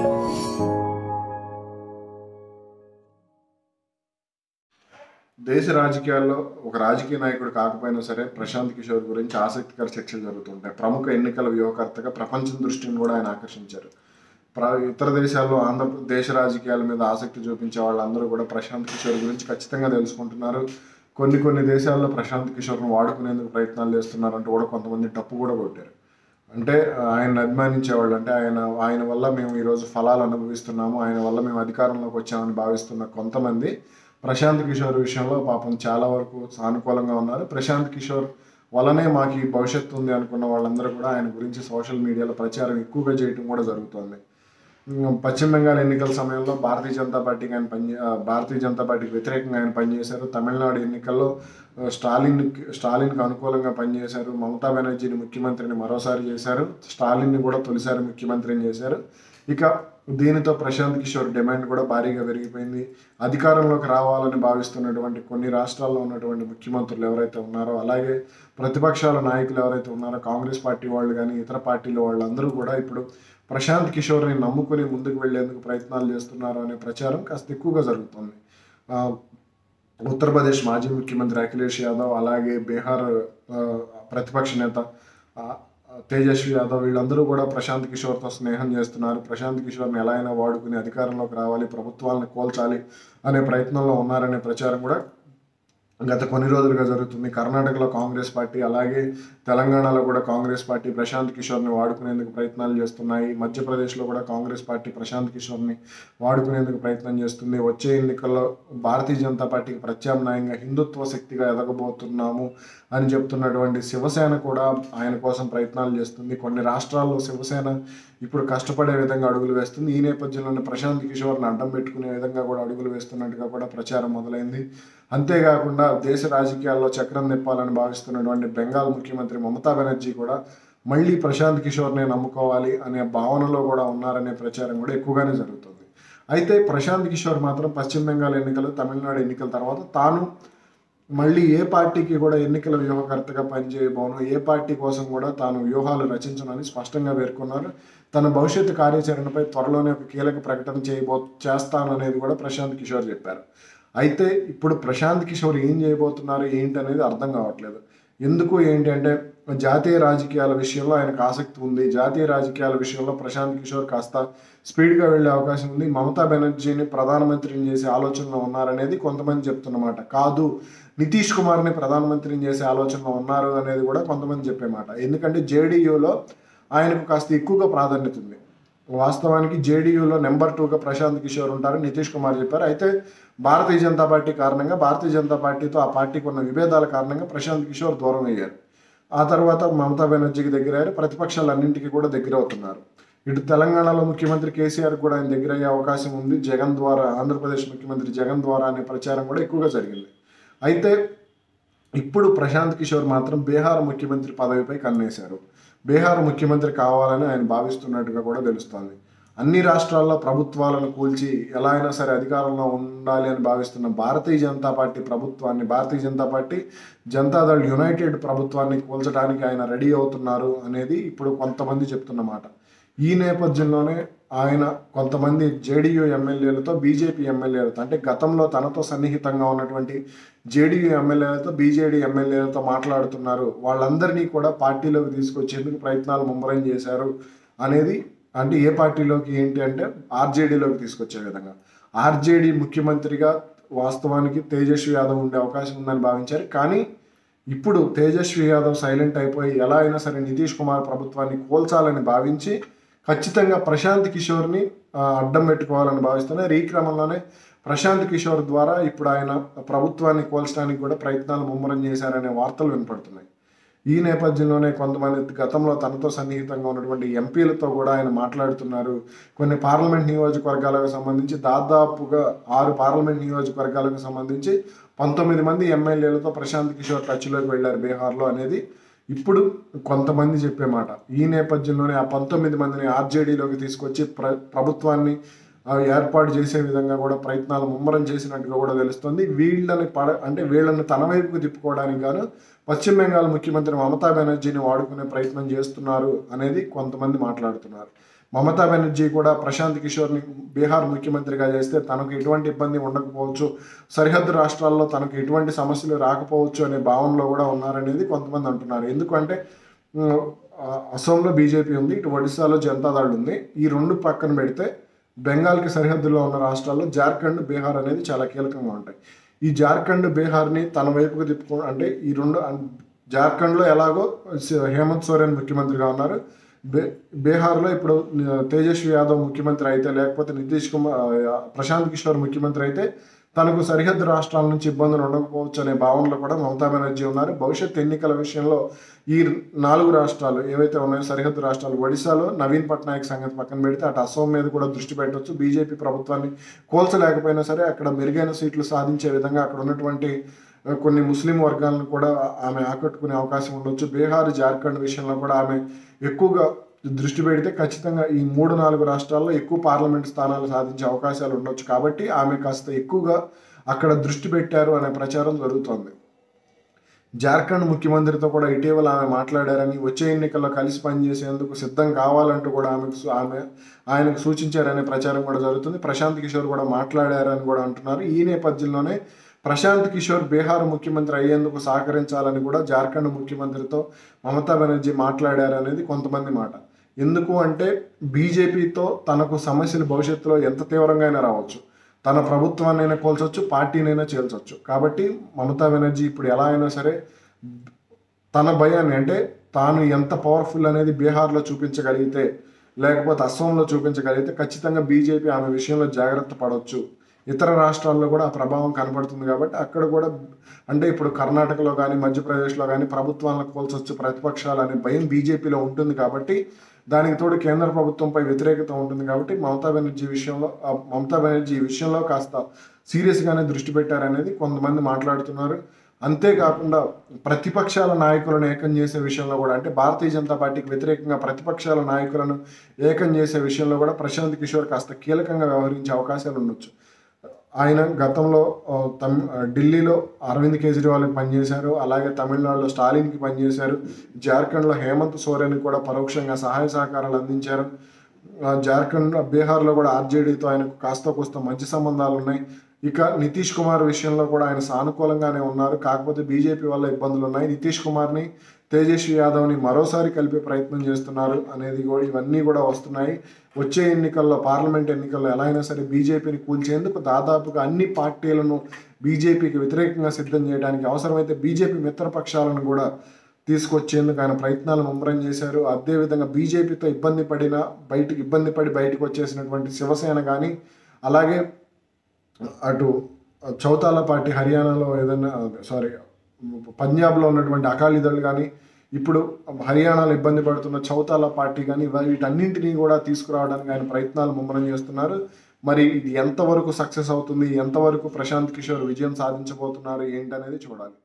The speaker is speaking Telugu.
దేశ రాజకీయాల్లో ఒక రాజకీయ నాయకుడు కాకపోయినా సరే ప్రశాంత్ కిషోర్ గురించి ఆసక్తికర చర్చలు జరుగుతుంటాయి ప్రముఖ ఎన్నికల వ్యూహకర్తగా ప్రపంచం దృష్టిని కూడా ఆయన ఆకర్షించారు ప్ర ఇతర దేశాల్లో ఆంధ్రప్రదేశ్ రాజకీయాల మీద ఆసక్తి చూపించే వాళ్ళందరూ కూడా ప్రశాంత్ కిషోర్ గురించి ఖచ్చితంగా తెలుసుకుంటున్నారు కొన్ని కొన్ని దేశాల్లో ప్రశాంత్ కిషోర్ను వాడుకునేందుకు ప్రయత్నాలు చేస్తున్నారంటూ కూడా కొంతమంది టప్పు కూడా కొట్టారు అంటే ఆయన అభిమానించేవాళ్ళు అంటే ఆయన ఆయన వల్ల మేము ఈరోజు ఫలాలు అనుభవిస్తున్నాము ఆయన వల్ల మేము అధికారంలోకి వచ్చామని భావిస్తున్న కొంతమంది ప్రశాంత్ కిషోర్ విషయంలో పాపం చాలా వరకు సానుకూలంగా ఉన్నారు ప్రశాంత్ కిషోర్ వల్లనే మాకు ఈ భవిష్యత్తు ఉంది అనుకున్న వాళ్ళందరూ కూడా ఆయన గురించి సోషల్ మీడియాలో ప్రచారం ఎక్కువగా చేయటం కూడా జరుగుతుంది ఉమ్, పశ్చిమ బెంగాల్ ఎన్నికల సమయంలో భారతీయ జనతా పార్టీకి ఆయన పని ఆ, భారతీయ జనతా పార్టీకి వ్యతిరేకంగా ఆయన పనిచేశారు తమిళనాడు ఎన్నికల్లో ఆ, స్టాలిన్ స్టాలిన్కి అనుకూలంగా పనిచేశారు మమతా బెనర్జీని ముఖ్యమంత్రిని మరోసారి చేశారు స్టాలిన్ని కూడా తొలిసారి ముఖ్యమంత్రిని చేశారు ఇక దీనితో ప్రశాంత్ కిషోర్ డిమాండ్ కూడా భారీగా పెరిగిపోయింది అధికారంలోకి రావాలని భావిస్తున్నటువంటి కొన్ని రాష్ట్రాల్లో ఉన్నటువంటి ముఖ్యమంత్రులు ఎవరైతే ఉన్నారో అలాగే ప్రతిపక్షాల నాయకులు ఎవరైతే ఉన్నారో కాంగ్రెస్ పార్టీ వాళ్ళు కానీ ఇతర పార్టీల వాళ్ళందరూ కూడా ఇప్పుడు ప్రశాంత్ కిషోర్ని నమ్ముకుని ముందుకు వెళ్లేందుకు ప్రయత్నాలు చేస్తున్నారు అనే ప్రచారం కాస్త ఎక్కువగా జరుగుతుంది ఆ, ఉత్తరప్రదేశ్ మాజీ ముఖ్యమంత్రి అఖిలేష్ యాదవ్ అలాగే బీహార్ ఆ, ప్రతిపక్ష నేత ఆ, తేజస్వి యాదవ్ వీళ్ళందరూ కూడా ప్రశాంత్ కిషోర్తో స్నేహం చేస్తున్నారు ప్రశాంత్ కిషోర్ని ఎలా అయినా వాడుకుని అధికారంలోకి రావాలి ప్రభుత్వాలను కోల్చాలి అనే ప్రయత్నంలో ఉన్నారనే ప్రచారం కూడా గత కొన్ని రోజులుగా జరుగుతుంది కర్ణాటకలో కాంగ్రెస్ పార్టీ అలాగే తెలంగాణలో కూడా కాంగ్రెస్ పార్టీ ప్రశాంత్ కిషోర్ని వాడుకునేందుకు ప్రయత్నాలు చేస్తున్నాయి మధ్యప్రదేశ్లో కూడా కాంగ్రెస్ పార్టీ ప్రశాంత్ కిషోర్ని వాడుకునేందుకు ప్రయత్నం చేస్తుంది వచ్చే ఎన్నికల్లో భారతీయ జనతా పార్టీకి ప్రత్యామ్నాయంగా హిందుత్వ శక్తిగా ఎదగబోతున్నాము అని చెప్తున్నటువంటి శివసేన కూడా ఆయన కోసం ప్రయత్నాలు చేస్తుంది కొన్ని రాష్ట్రాల్లో శివసేన ఇప్పుడు కష్టపడే విధంగా అడుగులు వేస్తుంది ఈ నేపథ్యంలోనే ప్రశాంత్ కిషోర్ని అడ్డం పెట్టుకునే విధంగా కూడా అడుగులు వేస్తున్నట్టుగా కూడా ప్రచారం మొదలైంది అంతేకాకుండా దేశ రాజకీయాల్లో చక్రం నిప్పాలని భావిస్తున్నటువంటి బెంగాల్ ముఖ్యమంత్రి మమతా బెనర్జీ కూడా మళ్ళీ ప్రశాంత్ కిషోర్నే నమ్ముకోవాలి అనే భావనలో కూడా ఉన్నారనే ప్రచారం కూడా ఎక్కువగానే జరుగుతుంది అయితే ప్రశాంత్ కిషోర్ మాత్రం పశ్చిమ బెంగాల్ ఎన్నికలు తమిళనాడు ఎన్నికల తర్వాత తాను మళ్ళీ ఏ పార్టీకి కూడా ఎన్నికల వ్యూహకర్తగా పనిచేయబోను ఏ పార్టీ కోసం కూడా తాను వ్యూహాలు రచించనని స్పష్టంగా పేర్కొన్నారు తన భవిష్యత్తు కార్యాచరణపై త్వరలోనే ఒక కీలక ప్రకటన చేయబో చేస్తాననేది కూడా ప్రశాంత్ కిషోర్ చెప్పారు అయితే ఇప్పుడు ప్రశాంత్ కిషోర్ ఏం చేయబోతున్నారు ఏంటి అనేది అర్థం కావట్లేదు ఎందుకు ఏంటి అంటే జాతీయ రాజకీయాల విషయంలో ఆయనకు ఆసక్తి ఉంది జాతీయ రాజకీయాల విషయంలో ప్రశాంత్ కిషోర్ కాస్త స్పీడ్గా వెళ్ళే అవకాశం ఉంది మమతా బెనర్జీని ప్రధానమంత్రిని చేసే ఆలోచనలో ఉన్నారనేది కొంతమంది చెప్తున్నమాట కాదు నితీష్ కుమార్ని ప్రధానమంత్రిని చేసే ఆలోచనలో ఉన్నారు అనేది కూడా కొంతమంది చెప్పే మాట ఎందుకంటే జేడీయూలో ఆయనకు కాస్త ఎక్కువగా ప్రాధాన్యత ఉంది వాస్తవానికి జేడీయూలో నెంబర్ టూగా ప్రశాంత్ కిషోర్ ఉంటారు నితీష్ కుమార్ చెప్పారు అయితే భారతీయ జనతా పార్టీ కారణంగా భారతీయ జనతా పార్టీతో ఆ పార్టీకి ఉన్న విభేదాల కారణంగా ప్రశాంత్ కిషోర్ దూరం అయ్యారు ఆ తర్వాత మమతా బెనర్జీకి దగ్గర అయ్యారు ప్రతిపక్షాలన్నింటికి కూడా దగ్గర అవుతున్నారు ఇటు తెలంగాణలో ముఖ్యమంత్రి కేసీఆర్ కూడా ఆయన దగ్గర అయ్యే అవకాశం ఉంది జగన్ ద్వారా ఆంధ్రప్రదేశ్ ముఖ్యమంత్రి జగన్ ద్వారా అనే ప్రచారం కూడా ఎక్కువగా జరిగింది అయితే ఇప్పుడు ప్రశాంత్ కిషోర్ మాత్రం బీహార్ ముఖ్యమంత్రి పదవిపై కన్నేశారు బీహార్ ముఖ్యమంత్రి కావాలని ఆయన భావిస్తున్నట్టుగా కూడా తెలుస్తోంది అన్ని రాష్ట్రాల్లో ప్రభుత్వాలను కూల్చి ఎలా అయినా సరే అధికారంలో ఉండాలి అని భావిస్తున్న భారతీయ జనతా పార్టీ ప్రభుత్వాన్ని భారతీయ జనతా పార్టీ జనతాదళ్ యునైటెడ్ ప్రభుత్వాన్ని కూల్చడానికి ఆయన రెడీ అవుతున్నారు అనేది ఇప్పుడు కొంతమంది చెప్తున్నమాట ఈ నేపథ్యంలోనే ఆయన కొంతమంది జేడీయూ ఎమ్మెల్యేలతో బీజేపీ ఎమ్మెల్యేలతో అంటే గతంలో తనతో సన్నిహితంగా ఉన్నటువంటి జేడీయూ ఎమ్మెల్యేలతో బీజేడీ ఎమ్మెల్యేలతో మాట్లాడుతున్నారు వాళ్ళందరినీ కూడా పార్టీలోకి తీసుకొచ్చేందుకు ప్రయత్నాలు ముమ్మరం చేశారు అనేది అంటే ఏ పార్టీలోకి ఏంటి అంటే ఆర్జేడీలోకి తీసుకొచ్చే విధంగా ఆర్జేడీ ముఖ్యమంత్రిగా వాస్తవానికి తేజస్వి యాదవ్ ఉండే అవకాశం ఉందని భావించారు కానీ ఇప్పుడు తేజస్వి యాదవ్ సైలెంట్ అయిపోయి ఎలా అయినా సరే నితీష్ కుమార్ ప్రభుత్వాన్ని కోల్చాలని భావించి ఖచ్చితంగా ప్రశాంత్ కిషోర్ని ఆ, అడ్డం పెట్టుకోవాలని భావిస్తున్నారు ఈ క్రమంలోనే ప్రశాంత్ కిషోర్ ద్వారా ఇప్పుడు ఆయన ప్రభుత్వాన్ని కోల్చడానికి కూడా ప్రయత్నాలు ముమ్మరం చేశారనే వార్తలు వినపడుతున్నాయి ఈ నేపథ్యంలోనే కొంతమంది గతంలో తనతో సన్నిహితంగా ఉన్నటువంటి ఎంపీలతో కూడా ఆయన మాట్లాడుతున్నారు కొన్ని పార్లమెంట్ నియోజకవర్గాలకు సంబంధించి దాదాపుగా ఆరు పార్లమెంట్ నియోజకవర్గాలకు సంబంధించి పంతొమ్మిది మంది ఎమ్మెల్యేలతో ప్రశాంత్ కిషోర్ టచ్లోకి వెళ్ళారు బీహార్లో అనేది ఇప్పుడు కొంతమంది చెప్పే మాట ఈ నేపథ్యంలోనే ఆ పంతొమ్మిది మందిని ఆర్జేడీలోకి తీసుకొచ్చి ప్ర ప్రభుత్వాన్ని ఆ, ఏర్పాటు చేసే విధంగా కూడా ప్రయత్నాలు ముమ్మరం చేసినట్టుగా కూడా తెలుస్తుంది వీళ్ళని పడ అంటే వీళ్ళని తన వైపుకు తిప్పుకోవడానికి గాను పశ్చిమ బెంగాల్ ముఖ్యమంత్రి మమతా బెనర్జీని వాడుకునే ప్రయత్నం చేస్తున్నారు అనేది కొంతమంది మాట్లాడుతున్నారు మమతా బెనర్జీ కూడా ప్రశాంత్ కిషోర్ని బీహార్ ముఖ్యమంత్రిగా చేస్తే తనకు ఎటువంటి ఇబ్బంది ఉండకపోవచ్చు సరిహద్దు రాష్ట్రాల్లో తనకు ఎటువంటి సమస్యలు రాకపోవచ్చు అనే భావనలో కూడా ఉన్నారనేది కొంతమంది అంటున్నారు ఎందుకంటే ఉమ్, ఆ, అసోంలో బీజేపీ ఉంది ఇటు ఒడిశాలో జనతాదళ్ ఉంది ఈ రెండు పక్కన పెడితే బెంగాల్కి సరిహద్దులో ఉన్న రాష్ట్రాల్లో జార్ఖండ్ బీహార్ అనేది చాలా కీలకంగా ఉంటాయి ఈ జార్ఖండ్ బీహార్ని తన వైపుకు తిప్పుకో అంటే ఈ రెండు అన్- జార్ఖండ్లో ఎలాగో స- హేమంత్ సోరెన్ ముఖ్యమంత్రిగా ఉన్నారు బే బీహార్లో ఇప్పుడు ఆ, తేజస్వి యాదవ్ ముఖ్యమంత్రి అయితే లేకపోతే నితీష్ కుమార్ ఆ, ప్రశాంత్ కిషోర్ ముఖ్యమంత్రి అయితే తనకు సరిహద్దు రాష్ట్రాల నుంచి ఇబ్బందులు ఉండకపోవచ్చు అనే భావనలో కూడా మమతా బెనర్జీ ఉన్నారు భవిష్యత్ ఎన్నికల విషయంలో ఈ నాలుగు రాష్ట్రాలు ఏవైతే ఉన్నాయో సరిహద్దు రాష్ట్రాలు ఒడిశాలో నవీన్ పట్నాయక్ సంగతి పక్కన పెడితే అటు అసోం మీద కూడా దృష్టి పెట్టవచ్చు బీజేపీ ప్రభుత్వాన్ని కోల్చలేకపోయినా సరే అక్కడ మెరుగైన సీట్లు సాధించే విధంగా అక్కడ ఉన్నటువంటి ఆ, కొన్ని ముస్లిం వర్గాలను కూడా ఆమె ఆకట్టుకునే అవకాశం ఉండొచ్చు బీహార్ జార్ఖండ్ విషయంలో కూడా ఆమె ఎక్కువగా దృష్టి పెడితే ఖచ్చితంగా ఈ మూడు నాలుగు రాష్ట్రాల్లో ఎక్కువ పార్లమెంట్ స్థానాలు సాధించే అవకాశాలు ఉండొచ్చు కాబట్టి ఆమె కాస్త ఎక్కువగా అక్కడ దృష్టి పెట్టారు అనే ప్రచారం జరుగుతోంది జార్ఖండ్ ముఖ్యమంత్రితో కూడా ఇటీవల ఆమె మాట్లాడారని వచ్చే ఎన్నికల్లో కలిసి పనిచేసేందుకు సిద్ధం కావాలంటూ కూడా ఆమెకు సు- ఆమె ఆయనకు సూచించారనే ప్రచారం కూడా జరుగుతుంది ప్రశాంత్ కిషోర్ కూడా మాట్లాడారని కూడా అంటున్నారు ఈ నేపథ్యంలోనే ప్రశాంత్ కిషోర్ బీహార్ ముఖ్యమంత్రి అయ్యేందుకు సహకరించాలని కూడా జార్ఖండ్ ముఖ్యమంత్రితో మమతా బెనర్జీ మాట్లాడారనేది కొంతమంది మాట ఎందుకు అంటే బీజేపీతో తనకు సమస్యలు భవిష్యత్తులో ఎంత తీవ్రంగా అయినా రావచ్చు తన ప్రభుత్వాన్నైనా కోల్చొచ్చు పార్టీనైనా చేల్చొచ్చు కాబట్టి మమతా బెనర్జీ ఇప్పుడు ఎలా అయినా సరే తన భయాన్ని అంటే తాను ఎంత పవర్ఫుల్ అనేది బీహార్లో చూపించగలిగితే లేకపోతే అస్సాంలో చూపించగలిగితే ఖచ్చితంగా బీజేపీ ఆమె విషయంలో జాగ్రత్త పడవచ్చు ఇతర రాష్ట్రాల్లో కూడా ఆ ప్రభావం కనబడుతుంది కాబట్టి అక్కడ కూడా అంటే ఇప్పుడు కర్ణాటకలో కానీ మధ్యప్రదేశ్లో కానీ ప్రభుత్వాలను కోల్చొచ్చు ప్రతిపక్షాలు అనే భయం బీజేపీలో ఉంటుంది కాబట్టి దానికి తోడు కేంద్ర ప్రభుత్వంపై వ్యతిరేకత ఉంటుంది కాబట్టి మమతా బెనర్జీ విషయంలో ఆ మమతా బెనర్జీ ఈ విషయంలో కాస్త సీరియస్గానే దృష్టి పెట్టారనేది కొంతమంది మాట్లాడుతున్నారు అంతేకాకుండా ప్రతిపక్షాల నాయకులను ఏకం చేసే విషయంలో కూడా అంటే భారతీయ జనతా పార్టీకి వ్యతిరేకంగా ప్రతిపక్షాల నాయకులను ఏకం చేసే విషయంలో కూడా ప్రశాంత్ కిషోర్ కాస్త కీలకంగా వ్యవహరించే అవకాశాలు ఉండొచ్చు ఆయన గతంలో ఆ, తమ్ ఆ, ఢిల్లీలో అరవింద్ కేజ్రీవాల్కి పనిచేశారు అలాగే తమిళనాడులో స్టాలిన్కి పనిచేశారు జార్ఖండ్లో హేమంత్ సోరెన్కి కూడా పరోక్షంగా సహాయ సహకారాలు అందించారు ఆ, జార్ఖండ్ బీహార్లో కూడా ఆర్జేడీతో ఆయనకు కాస్త కూస్త మంచి సంబంధాలు ఉన్నాయి ఇక నితీష్ కుమార్ విషయంలో కూడా ఆయన సానుకూలంగానే ఉన్నారు కాకపోతే బీజేపీ వల్ల ఇబ్బందులు ఉన్నాయి నితీష్ కుమార్ని తేజస్వి యాదవ్ని మరోసారి కలిపే ప్రయత్నం చేస్తున్నారు అనేది కూడా ఇవన్నీ కూడా వస్తున్నాయి వచ్చే ఎన్నికల్లో పార్లమెంట్ ఎన్నికల్లో ఎలా అయినా సరే బీజేపీని కూల్చేందుకు దాదాపుగా అన్ని పార్టీలను బీజేపీకి వ్యతిరేకంగా సిద్ధం చేయడానికి అవసరమైతే బీజేపీ మిత్రపక్షాలను కూడా తీసుకొచ్చేందుకు ఆయన ప్రయత్నాలు ముమ్మరం చేశారు అదేవిధంగా బీజేపీతో ఇబ్బంది పడిన బయటికి ఇబ్బంది పడి బయటకు వచ్చేసినటువంటి శివసేన కానీ అలాగే అటు చౌతాల పార్టీ హర్యానాలో ఏదైనా సారీ పంజాబ్లో ఉన్నటువంటి అకాలీదళ్ కానీ ఇప్పుడు హర్యానాలో ఇబ్బంది పడుతున్న చౌతాల పార్టీ కానీ ఇవ- వీటన్నింటినీ కూడా తీసుకురావడానికి ఆయన ప్రయత్నాలు ముమ్మరం చేస్తున్నారు మరి ఇది ఎంతవరకు సక్సెస్ అవుతుంది ఎంతవరకు ప్రశాంత్ కిషోర్ విజయం సాధించబోతున్నారు ఏంటనేది చూడాలి